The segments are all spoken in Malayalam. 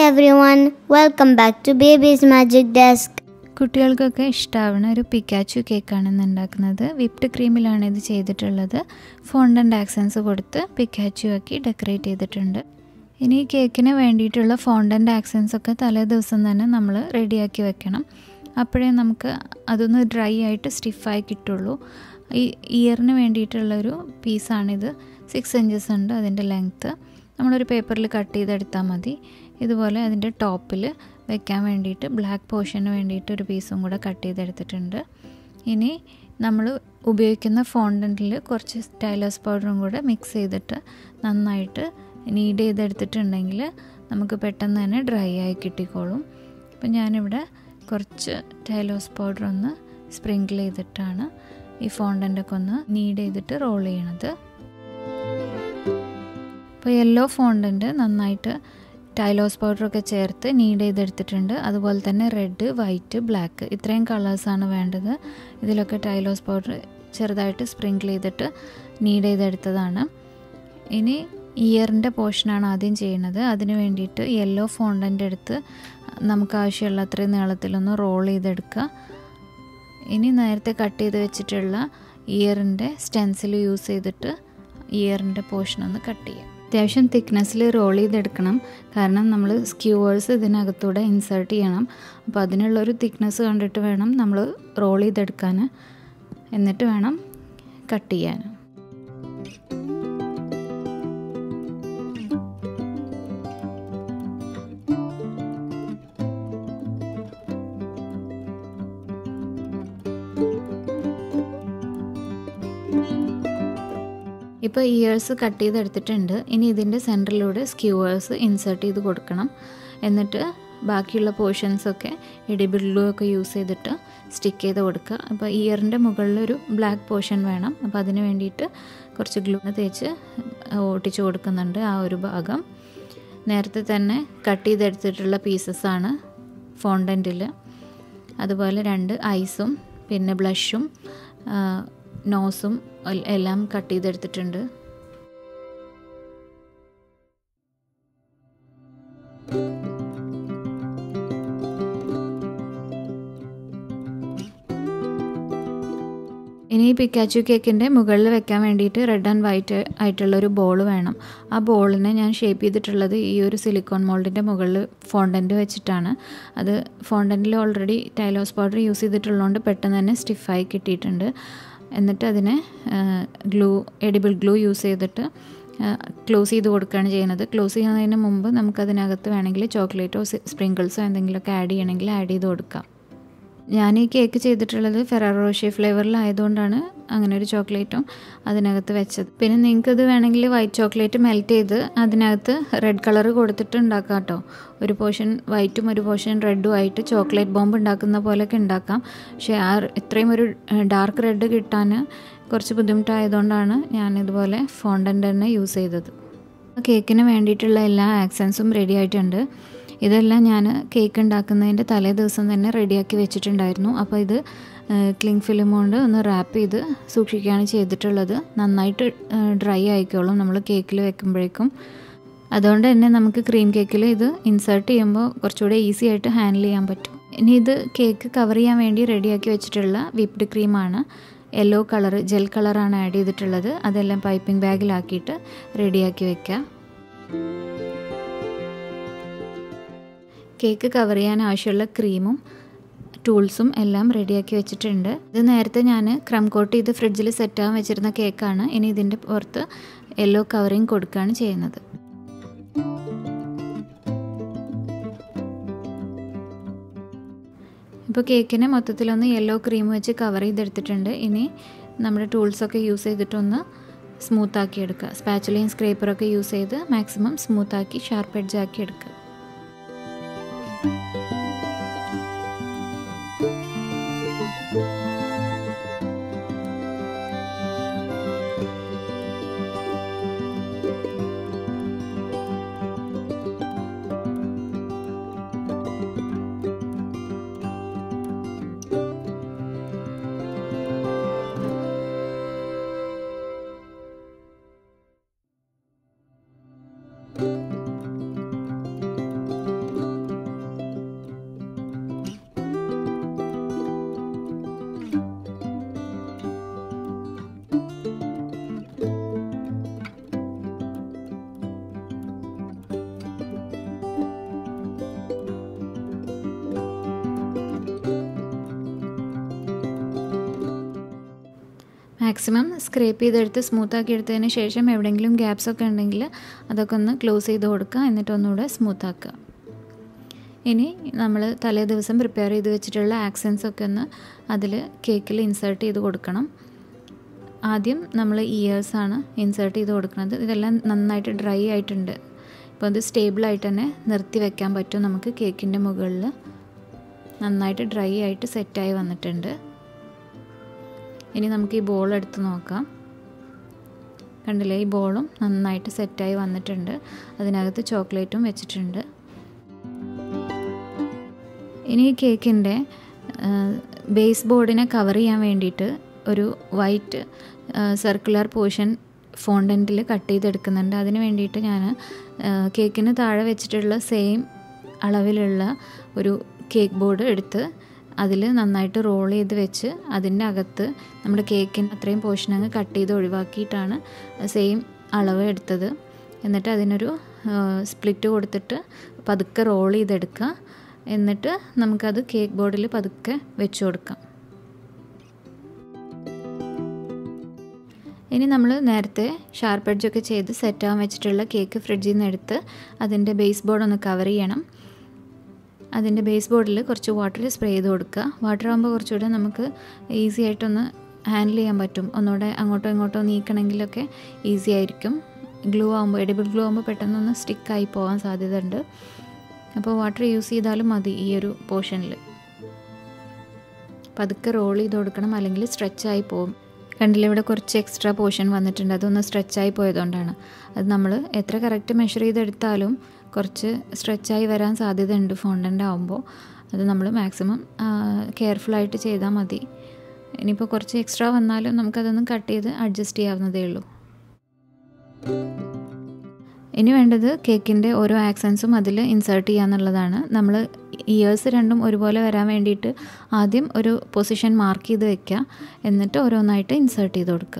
everyone, welcome back to Baby's Magic Desk. കുട്ടികൾക്കൊക്കെ ഇഷ്ടമാവുന്ന ഒരു പിക്കാച്ചു കേക്കാണ് ഇന്ന് ഉണ്ടാക്കുന്നത് വിപ്ഡ് ക്രീമിലാണ് ഇത് ചെയ്തിട്ടുള്ളത് ഫോണ്ടൻ്റ് ആക്സൻസ് കൊടുത്ത് പിക്കാച്ചു ആക്കി ഡെക്കറേറ്റ് ചെയ്തിട്ടുണ്ട് ഇനി ഈ കേക്കിന് വേണ്ടിയിട്ടുള്ള ഫോണ്ടൻ്റ് ആക്സൻസ് ഒക്കെ തലേ ദിവസം തന്നെ നമ്മൾ റെഡിയാക്കി വെക്കണം അപ്പോഴേ നമുക്ക് അതൊന്ന് ഡ്രൈ ആയിട്ട് സ്റ്റിഫായി കിട്ടുള്ളൂ ഈ ഇയറിന് വേണ്ടിയിട്ടുള്ളൊരു പീസാണിത് സിക്സ് ഇഞ്ചസ് ഉണ്ട് അതിൻ്റെ ലെങ്ത്ത് നമ്മളൊരു പേപ്പറിൽ കട്ട് ചെയ്തെടുത്താൽ മതി ഇതുപോലെ അതിൻ്റെ ടോപ്പിൽ വെക്കാൻ വേണ്ടിയിട്ട് ബ്ലാക്ക് പോർഷന് വേണ്ടിയിട്ട് ഒരു പീസും കൂടെ കട്ട് ചെയ്തെടുത്തിട്ടുണ്ട് ഇനി നമ്മൾ ഉപയോഗിക്കുന്ന ഫോണ്ടൻറ്റിൽ കുറച്ച് സ്റ്റൈലസ് പൗഡറും കൂടെ മിക്സ് ചെയ്തിട്ട് നന്നായിട്ട് നീഡ് ചെയ്തെടുത്തിട്ടുണ്ടെങ്കിൽ നമുക്ക് പെട്ടെന്ന് തന്നെ ഡ്രൈ ആയി കിട്ടിക്കോളും അപ്പം ഞാനിവിടെ കുറച്ച് ടൈലോസ് പൗഡർ ഒന്ന് സ്പ്രിങ്കിൾ ചെയ്തിട്ടാണ് ഈ ഫോണ്ടൻ്റൊക്കെ ഒന്ന് നീഡ് ചെയ്തിട്ട് റോൾ ചെയ്യണത് അപ്പോൾ യെല്ലോ ഫോണ്ടൻ്റ് നന്നായിട്ട് ടൈലോസ് പൗഡറൊക്കെ ചേർത്ത് നീഡ് ചെയ്തെടുത്തിട്ടുണ്ട് അതുപോലെ തന്നെ റെഡ് വൈറ്റ് ബ്ലാക്ക് ഇത്രയും കളേഴ്സാണ് വേണ്ടത് ഇതിലൊക്കെ ടൈലോസ് പൗഡർ ചെറുതായിട്ട് സ്പ്രിങ്കിൾ ചെയ്തിട്ട് നീഡ് ചെയ്തെടുത്തതാണ് ഇനി ഇയറിൻ്റെ പോർഷനാണ് ആദ്യം ചെയ്യുന്നത് അതിന് വേണ്ടിയിട്ട് യെല്ലോ ഫോണ്ടൻ്റ് എടുത്ത് നമുക്ക് ആവശ്യമുള്ള അത്രയും നീളത്തിലൊന്ന് റോൾ ചെയ്തെടുക്കുക ഇനി നേരത്തെ കട്ട് ചെയ്ത് വെച്ചിട്ടുള്ള ഇയറിൻ്റെ സ്റ്റെൻസിൽ യൂസ് ചെയ്തിട്ട് ഇയറിൻ്റെ പോർഷൻ ഒന്ന് കട്ട് ചെയ്യാം അത്യാവശ്യം തിക്നെസ്സിൽ റോൾ ചെയ്തെടുക്കണം കാരണം നമ്മൾ സ്ക്യൂവേഴ്സ് ഇതിനകത്തൂടെ ഇൻസേർട്ട് ചെയ്യണം അപ്പോൾ അതിനുള്ളൊരു തിക്നെസ് കണ്ടിട്ട് വേണം നമ്മൾ റോൾ ചെയ്തെടുക്കാൻ എന്നിട്ട് വേണം കട്ട് ചെയ്യാൻ ഇപ്പോൾ ഇയേഴ്സ് കട്ട് ചെയ്തെടുത്തിട്ടുണ്ട് ഇനി ഇതിൻ്റെ സെൻറ്ററിലൂടെ സ്ക്യൂവേഴ്സ് ഇൻസേർട്ട് ചെയ്ത് കൊടുക്കണം എന്നിട്ട് ബാക്കിയുള്ള പോർഷൻസൊക്കെ എഡിബിൾ ഗ്ലൂ ഒക്കെ യൂസ് ചെയ്തിട്ട് സ്റ്റിക്ക് ചെയ്ത് കൊടുക്കുക അപ്പോൾ ഇയറിൻ്റെ മുകളിലൊരു ബ്ലാക്ക് പോർഷൻ വേണം അപ്പോൾ അതിന് വേണ്ടിയിട്ട് കുറച്ച് ഗ്ലൂ തേച്ച് ഒട്ടിച്ച് കൊടുക്കുന്നുണ്ട് ആ ഒരു ഭാഗം നേരത്തെ തന്നെ കട്ട് ചെയ്തെടുത്തിട്ടുള്ള പീസസാണ് ഫോണ്ടൻറ്റിൽ അതുപോലെ രണ്ട് ഐസും പിന്നെ ബ്ലഷും നോസും എല്ലാം കട്ട് ചെയ്തെടുത്തിട്ടുണ്ട് ഇനി ഈ പിക്കാച്ചു കേക്കിൻ്റെ മുകളിൽ വെക്കാൻ വേണ്ടിയിട്ട് റെഡ് ആൻഡ് വൈറ്റ് ആയിട്ടുള്ള ഒരു ബോൾ വേണം ആ ബോളിനെ ഞാൻ ഷേപ്പ് ചെയ്തിട്ടുള്ളത് ഈ ഒരു സിലിക്കോൺ മോൾഡിൻ്റെ മുകളിൽ ഫോണ്ടൻറ്റ് വെച്ചിട്ടാണ് അത് ഫോണ്ടൻറ്റിൽ ഓൾറെഡി ടൈലോസ് പൗഡർ യൂസ് ചെയ്തിട്ടുള്ളതുകൊണ്ട് പെട്ടെന്ന് തന്നെ സ്റ്റിഫായി കിട്ടിയിട്ടുണ്ട് എന്നിട്ട് അതിനെ ഗ്ലൂ എഡിബിൾ ഗ്ലൂ യൂസ് ചെയ്തിട്ട് ക്ലോസ് ചെയ്ത് കൊടുക്കുകയാണ് ചെയ്യുന്നത് ക്ലോസ് ചെയ്യുന്നതിന് മുമ്പ് നമുക്കതിനകത്ത് വേണമെങ്കിൽ ചോക്ലേറ്റോ സ്പ്രിങ്കിൾസോ എന്തെങ്കിലുമൊക്കെ ആഡ് ചെയ്യണമെങ്കിൽ ആഡ് ചെയ്ത് കൊടുക്കാം ഞാൻ ഈ കേക്ക് ചെയ്തിട്ടുള്ളത് ഫെറാറോഷി ഫ്ലേവറിലായതുകൊണ്ടാണ് അങ്ങനെ ഒരു ചോക്ലേറ്റും അതിനകത്ത് വെച്ചത് പിന്നെ നിങ്ങൾക്കത് വേണമെങ്കിൽ വൈറ്റ് ചോക്ലേറ്റ് മെൽറ്റ് ചെയ്ത് അതിനകത്ത് റെഡ് കളർ കൊടുത്തിട്ട് ഉണ്ടാക്കാം കേട്ടോ ഒരു പോർഷൻ വൈറ്റും ഒരു പോർഷൻ റെഡും ആയിട്ട് ചോക്ലേറ്റ് ബോംബ് ഉണ്ടാക്കുന്ന പോലെയൊക്കെ ഉണ്ടാക്കാം പക്ഷേ ആ ഇത്രയും ഒരു ഡാർക്ക് റെഡ് കിട്ടാൻ കുറച്ച് ബുദ്ധിമുട്ടായതുകൊണ്ടാണ് ഞാനിതുപോലെ ഫോണ്ടൻ്റ് തന്നെ യൂസ് ചെയ്തത് കേക്കിന് വേണ്ടിയിട്ടുള്ള എല്ലാ ആക്സൻസും റെഡി ആയിട്ടുണ്ട് ഇതെല്ലാം ഞാൻ കേക്ക് ഉണ്ടാക്കുന്നതിൻ്റെ തലേ ദിവസം തന്നെ റെഡിയാക്കി വെച്ചിട്ടുണ്ടായിരുന്നു അപ്പോൾ ഇത് ക്ലിങ് ഫിലിം കൊണ്ട് ഒന്ന് റാപ്പ് ചെയ്ത് സൂക്ഷിക്കുകയാണ് ചെയ്തിട്ടുള്ളത് നന്നായിട്ട് ഡ്രൈ ആയിക്കോളും നമ്മൾ കേക്കിൽ വെക്കുമ്പോഴേക്കും അതുകൊണ്ട് തന്നെ നമുക്ക് ക്രീം കേക്കിൽ ഇത് ഇൻസേർട്ട് ചെയ്യുമ്പോൾ കുറച്ചുകൂടെ ഈസി ആയിട്ട് ഹാൻഡിൽ ചെയ്യാൻ പറ്റും ഇനി ഇത് കേക്ക് കവർ ചെയ്യാൻ വേണ്ടി റെഡിയാക്കി വെച്ചിട്ടുള്ള വിപ്ഡ് ക്രീമാണ് യെല്ലോ കളർ ജെൽ കളറാണ് ആഡ് ചെയ്തിട്ടുള്ളത് അതെല്ലാം പൈപ്പിംഗ് ബാഗിലാക്കിയിട്ട് റെഡിയാക്കി വെക്കുക കേക്ക് കവർ ചെയ്യാൻ ആവശ്യമുള്ള ക്രീമും ടൂൾസും എല്ലാം റെഡിയാക്കി വെച്ചിട്ടുണ്ട് ഇത് നേരത്തെ ഞാൻ ക്രം കോട്ട് ചെയ്ത് ഫ്രിഡ്ജിൽ സെറ്റാകാൻ വെച്ചിരുന്ന കേക്കാണ് ഇനി ഇതിൻ്റെ പുറത്ത് യെല്ലോ കവറിങ് കൊടുക്കുകയാണ് ചെയ്യുന്നത് ഇപ്പോൾ കേക്കിനെ മൊത്തത്തിലൊന്ന് യെല്ലോ ക്രീം വെച്ച് കവർ ചെയ്തെടുത്തിട്ടുണ്ട് ഇനി നമ്മുടെ ടൂൾസൊക്കെ യൂസ് ചെയ്തിട്ടൊന്ന് സ്മൂത്താക്കി എടുക്കുക സ്പാച്ചുലയും സ്ക്രേപ്പറൊക്കെ യൂസ് ചെയ്ത് മാക്സിമം സ്മൂത്താക്കി ഷാർപ്പ് എഡ്ജാക്കി എടുക്കുക മാക്സിമം സ്ക്രേപ്പ് ചെയ്തെടുത്ത് സ്മൂത്താക്കി എടുത്തതിന് ശേഷം എവിടെയെങ്കിലും ഗ്യാപ്സ് ഒക്കെ ഉണ്ടെങ്കിൽ അതൊക്കെ ഒന്ന് ക്ലോസ് ചെയ്ത് കൊടുക്കുക എന്നിട്ട് ഒന്നുകൂടെ സ്മൂത്താക്കുക ഇനി നമ്മൾ തലേ ദിവസം പ്രിപ്പയർ ചെയ്ത് വെച്ചിട്ടുള്ള ആക്സൻസ് ഒക്കെ ഒന്ന് അതിൽ കേക്കിൽ ഇൻസേർട്ട് ചെയ്ത് കൊടുക്കണം ആദ്യം നമ്മൾ ഇയേഴ്സാണ് ഇൻസേർട്ട് ചെയ്ത് കൊടുക്കുന്നത് ഇതെല്ലാം നന്നായിട്ട് ഡ്രൈ ആയിട്ടുണ്ട് ഇപ്പോൾ അത് സ്റ്റേബിളായിട്ട് തന്നെ നിർത്തി വെക്കാൻ പറ്റും നമുക്ക് കേക്കിൻ്റെ മുകളിൽ നന്നായിട്ട് ഡ്രൈ ആയിട്ട് സെറ്റായി വന്നിട്ടുണ്ട് ഇനി നമുക്ക് ഈ ബോൾ എടുത്ത് നോക്കാം കണ്ടില്ലേ ഈ ബോളും നന്നായിട്ട് സെറ്റായി വന്നിട്ടുണ്ട് അതിനകത്ത് ചോക്ലേറ്റും വെച്ചിട്ടുണ്ട് ഇനി ഈ കേക്കിൻ്റെ ബേസ് ബോർഡിനെ കവർ ചെയ്യാൻ വേണ്ടിയിട്ട് ഒരു വൈറ്റ് സർക്കുലർ പോർഷൻ ഫോണ്ടൻറ്റിൽ കട്ട് ചെയ്തെടുക്കുന്നുണ്ട് അതിന് വേണ്ടിയിട്ട് ഞാൻ കേക്കിന് താഴെ വെച്ചിട്ടുള്ള സെയിം അളവിലുള്ള ഒരു കേക്ക് ബോർഡ് എടുത്ത് അതിൽ നന്നായിട്ട് റോൾ ചെയ്ത് വെച്ച് അതിൻ്റെ അകത്ത് നമ്മുടെ കേക്കിന് അത്രയും പോർഷൻ അങ്ങ് കട്ട് ചെയ്ത് ഒഴിവാക്കിയിട്ടാണ് സെയിം അളവ് എടുത്തത് എന്നിട്ട് അതിനൊരു സ്പ്ലിറ്റ് കൊടുത്തിട്ട് പതുക്കെ റോൾ ചെയ്തെടുക്കുക എന്നിട്ട് നമുക്കത് കേക്ക് ബോർഡിൽ പതുക്കെ വെച്ച് കൊടുക്കാം ഇനി നമ്മൾ നേരത്തെ ഷാർപ്പ് എഡ്ജൊക്കെ ചെയ്ത് സെറ്റ് ആവാൻ വെച്ചിട്ടുള്ള കേക്ക് ഫ്രിഡ്ജിൽ നിന്ന് എടുത്ത് അതിൻ്റെ ബേസ് ബോർഡ് ഒന്ന് കവർ ചെയ്യണം അതിൻ്റെ ബേസ് ബോർഡിൽ കുറച്ച് വാട്ടർ സ്പ്രേ ചെയ്ത് കൊടുക്കുക വാട്ടർ ആകുമ്പോൾ കുറച്ചുകൂടെ നമുക്ക് ഈസി ആയിട്ടൊന്ന് ഹാൻഡിൽ ചെയ്യാൻ പറ്റും ഒന്നുകൂടെ അങ്ങോട്ടോ ഇങ്ങോട്ടോ നീക്കണമെങ്കിലൊക്കെ ഈസി ആയിരിക്കും ഗ്ലൂ ആകുമ്പോൾ എഡിബിൾ ഗ്ലൂ ആകുമ്പോൾ പെട്ടെന്നൊന്ന് സ്റ്റിക്കായി പോകാൻ സാധ്യതയുണ്ട് അപ്പോൾ വാട്ടർ യൂസ് ചെയ്താലും മതി ഈ ഒരു പോർഷനിൽ പതുക്കെ റോൾ ചെയ്ത് കൊടുക്കണം അല്ലെങ്കിൽ സ്ട്രെച്ചായി പോകും കണ്ടില്ല ഇവിടെ കുറച്ച് എക്സ്ട്രാ പോർഷൻ വന്നിട്ടുണ്ട് അതൊന്ന് സ്ട്രെച്ചായി പോയതുകൊണ്ടാണ് അത് നമ്മൾ എത്ര കറക്റ്റ് മെഷർ ചെയ്തെടുത്താലും കുറച്ച് സ്ട്രെച്ചായി വരാൻ സാധ്യതയുണ്ട് ഫോണ്ടൻ്റ് ആകുമ്പോൾ അത് നമ്മൾ മാക്സിമം കെയർഫുള്ളായിട്ട് ചെയ്താൽ മതി ഇനിയിപ്പോൾ കുറച്ച് എക്സ്ട്രാ വന്നാലും നമുക്കതൊന്ന് കട്ട് ചെയ്ത് അഡ്ജസ്റ്റ് ചെയ്യാവുന്നതേ ഉള്ളൂ ഇനി വേണ്ടത് കേക്കിൻ്റെ ഓരോ ആക്സൻസും അതിൽ ഇൻസേർട്ട് ചെയ്യാന്നുള്ളതാണ് നമ്മൾ ഇയേഴ്സ് രണ്ടും ഒരുപോലെ വരാൻ വേണ്ടിയിട്ട് ആദ്യം ഒരു പൊസിഷൻ മാർക്ക് ചെയ്ത് വെക്കുക എന്നിട്ട് ഓരോന്നായിട്ട് ഇൻസേർട്ട് ചെയ്ത് കൊടുക്കുക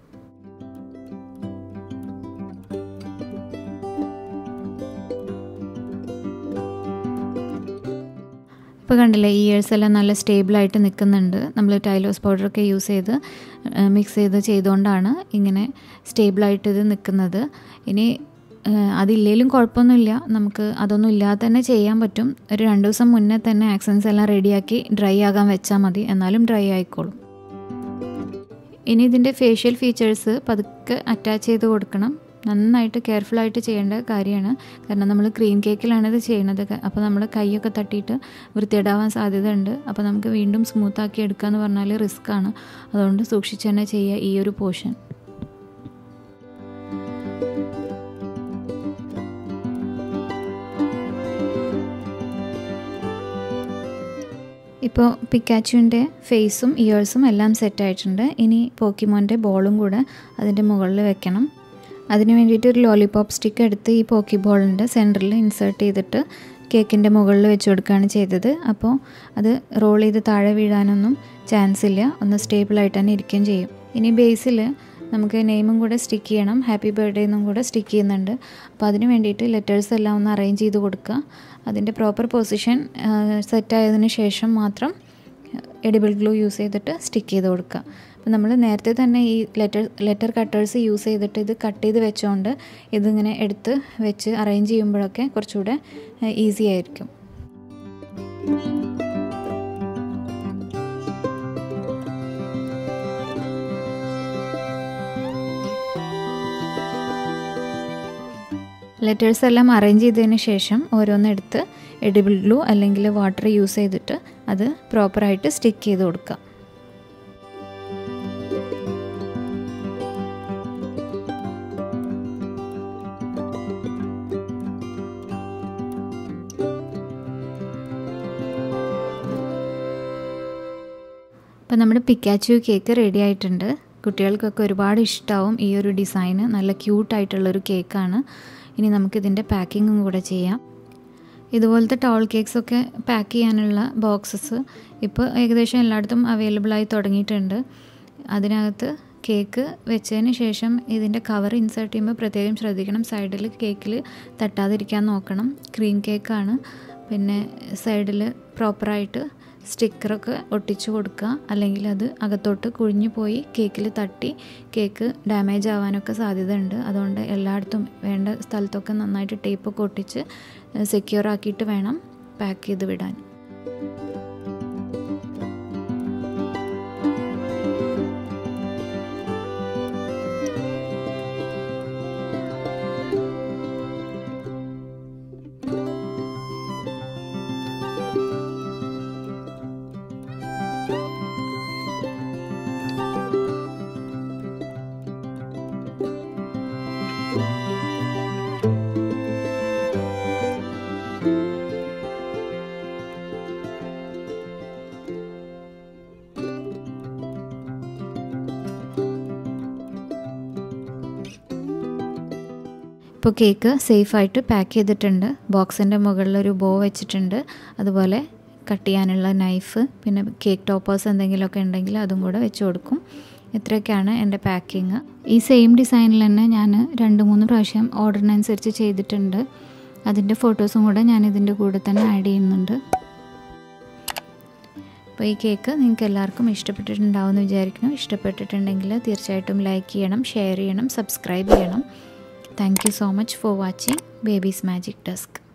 ഇപ്പോൾ കണ്ടില്ലേ ഇയേഴ്സ് എല്ലാം നല്ല സ്റ്റേബിളായിട്ട് നിൽക്കുന്നുണ്ട് നമ്മൾ ടൈലോസ് പൗഡറൊക്കെ യൂസ് ചെയ്ത് മിക്സ് ചെയ്ത് ചെയ്തുകൊണ്ടാണ് ഇങ്ങനെ സ്റ്റേബിളായിട്ട് ഇത് നിൽക്കുന്നത് ഇനി അതില്ലേലും കുഴപ്പമൊന്നുമില്ല നമുക്ക് അതൊന്നും ഇല്ലാതെ തന്നെ ചെയ്യാൻ പറ്റും ഒരു രണ്ട് ദിവസം മുന്നേ തന്നെ ആക്സൻസ് എല്ലാം റെഡിയാക്കി ഡ്രൈ ആകാൻ വെച്ചാൽ മതി എന്നാലും ഡ്രൈ ആയിക്കോളും ഇനി ഇതിൻ്റെ ഫേഷ്യൽ ഫീച്ചേഴ്സ് പതുക്കെ അറ്റാച്ച് ചെയ്ത് കൊടുക്കണം നന്നായിട്ട് കെയർഫുള്ളായിട്ട് ചെയ്യേണ്ട കാര്യമാണ് കാരണം നമ്മൾ ക്രീം കേക്കിലാണ് ഇത് ചെയ്യുന്നത് അപ്പോൾ നമ്മൾ കൈയൊക്കെ തട്ടിയിട്ട് വൃത്തിയിടാവാൻ സാധ്യതയുണ്ട് അപ്പോൾ നമുക്ക് വീണ്ടും സ്മൂത്താക്കി എടുക്കുക എന്ന് പറഞ്ഞാൽ റിസ്ക് ആണ് അതുകൊണ്ട് സൂക്ഷിച്ച് തന്നെ ചെയ്യുക ഈ ഒരു പോർഷൻ ഇപ്പോൾ പിക്കാച്ചുവിൻ്റെ ഫേസും ഇയേഴ്സും എല്ലാം സെറ്റ് ആയിട്ടുണ്ട് ഇനി പോക്കിമോൻ്റെ ബോളും കൂടെ അതിൻ്റെ മുകളിൽ വെക്കണം അതിന് വേണ്ടിയിട്ട് ഒരു ലോലിപോപ്പ് സ്റ്റിക്ക് എടുത്ത് ഈ പോക്കി ബോളിൻ്റെ സെൻറ്ററിൽ ഇൻസേർട്ട് ചെയ്തിട്ട് കേക്കിൻ്റെ മുകളിൽ വെച്ച് കൊടുക്കുകയാണ് ചെയ്തത് അപ്പോൾ അത് റോൾ ചെയ്ത് താഴെ വീഴാനൊന്നും ചാൻസ് ഇല്ല ഒന്ന് സ്റ്റേബിളായിട്ട് തന്നെ ഇരിക്കുകയും ചെയ്യും ഇനി ബേസിൽ നമുക്ക് നെയിമും കൂടെ സ്റ്റിക്ക് ചെയ്യണം ഹാപ്പി ബർത്ത്ഡേ എന്നും കൂടെ സ്റ്റിക്ക് ചെയ്യുന്നുണ്ട് അപ്പോൾ അതിന് വേണ്ടിയിട്ട് ലെറ്റേഴ്സ് എല്ലാം ഒന്ന് അറേഞ്ച് ചെയ്ത് കൊടുക്കുക അതിൻ്റെ പ്രോപ്പർ പൊസിഷൻ സെറ്റ് ആയതിനു ശേഷം മാത്രം എഡിബിൾ ഗ്ലൂ യൂസ് ചെയ്തിട്ട് സ്റ്റിക്ക് ചെയ്ത് കൊടുക്കുക അപ്പോൾ നമ്മൾ നേരത്തെ തന്നെ ഈ ലെറ്റർ ലെറ്റർ കട്ടേഴ്സ് യൂസ് ചെയ്തിട്ട് ഇത് കട്ട് ചെയ്ത് വെച്ചുകൊണ്ട് ഇതിങ്ങനെ എടുത്ത് വെച്ച് അറേഞ്ച് ചെയ്യുമ്പോഴൊക്കെ കുറച്ചുകൂടെ ഈസി ആയിരിക്കും ലെറ്റേഴ്സ് എല്ലാം അറേഞ്ച് ചെയ്തതിന് ശേഷം ഓരോന്നെടുത്ത് എഡിബിൾ ഗ്ലൂ അല്ലെങ്കിൽ വാട്ടർ യൂസ് ചെയ്തിട്ട് അത് പ്രോപ്പറായിട്ട് സ്റ്റിക്ക് ചെയ്ത് കൊടുക്കുക അപ്പോൾ നമ്മുടെ പിക്കാച്ചു കേക്ക് റെഡി ആയിട്ടുണ്ട് കുട്ടികൾക്കൊക്കെ ഒരുപാട് ഇഷ്ടമാവും ഈ ഒരു ഡിസൈന് നല്ല ക്യൂട്ടായിട്ടുള്ളൊരു കേക്കാണ് ഇനി നമുക്കിതിൻ്റെ പാക്കിങ്ങും കൂടെ ചെയ്യാം ഇതുപോലത്തെ ടോൾ കേക്ക്സൊക്കെ പാക്ക് ചെയ്യാനുള്ള ബോക്സസ് ഇപ്പോൾ ഏകദേശം എല്ലായിടത്തും അവൈലബിൾ ആയി തുടങ്ങിയിട്ടുണ്ട് അതിനകത്ത് കേക്ക് വെച്ചതിന് ശേഷം ഇതിൻ്റെ കവർ ഇൻസേർട്ട് ചെയ്യുമ്പോൾ പ്രത്യേകം ശ്രദ്ധിക്കണം സൈഡിൽ കേക്കിൽ തട്ടാതിരിക്കാൻ നോക്കണം ക്രീം കേക്കാണ് പിന്നെ സൈഡിൽ പ്രോപ്പറായിട്ട് സ്റ്റിക്കറൊക്കെ ഒട്ടിച്ചു കൊടുക്കുക അല്ലെങ്കിൽ അത് അകത്തോട്ട് കുഴിഞ്ഞു പോയി കേക്കിൽ തട്ടി കേക്ക് ഡാമേജ് ആവാനൊക്കെ സാധ്യത ഉണ്ട് അതുകൊണ്ട് എല്ലായിടത്തും വേണ്ട സ്ഥലത്തൊക്കെ നന്നായിട്ട് ടേപ്പൊക്കെ ഒട്ടിച്ച് സെക്യൂർ ആക്കിയിട്ട് വേണം പാക്ക് ചെയ്ത് വിടാൻ ഇപ്പോൾ കേക്ക് സേഫായിട്ട് പാക്ക് ചെയ്തിട്ടുണ്ട് ബോക്സിൻ്റെ മുകളിൽ ഒരു ബോ വെച്ചിട്ടുണ്ട് അതുപോലെ കട്ട് ചെയ്യാനുള്ള നൈഫ് പിന്നെ കേക്ക് ടോപ്പേഴ്സ് എന്തെങ്കിലുമൊക്കെ ഉണ്ടെങ്കിൽ അതും കൂടെ വെച്ച് കൊടുക്കും ഇത്രയൊക്കെയാണ് എൻ്റെ പാക്കിങ് ഈ സെയിം ഡിസൈനിൽ തന്നെ ഞാൻ രണ്ട് മൂന്ന് പ്രാവശ്യം ഓർഡറിനനുസരിച്ച് ചെയ്തിട്ടുണ്ട് അതിൻ്റെ ഫോട്ടോസും കൂടെ ഞാൻ ഇതിൻ്റെ കൂടെ തന്നെ ആഡ് ചെയ്യുന്നുണ്ട് അപ്പോൾ ഈ കേക്ക് നിങ്ങൾക്ക് എല്ലാവർക്കും ഇഷ്ടപ്പെട്ടിട്ടുണ്ടാവും എന്ന് വിചാരിക്കുന്നു ഇഷ്ടപ്പെട്ടിട്ടുണ്ടെങ്കിൽ തീർച്ചയായിട്ടും ലൈക്ക് ചെയ്യണം ഷെയർ ചെയ്യണം സബ്സ്ക്രൈബ് ചെയ്യണം thank you so much for watching babies magic desk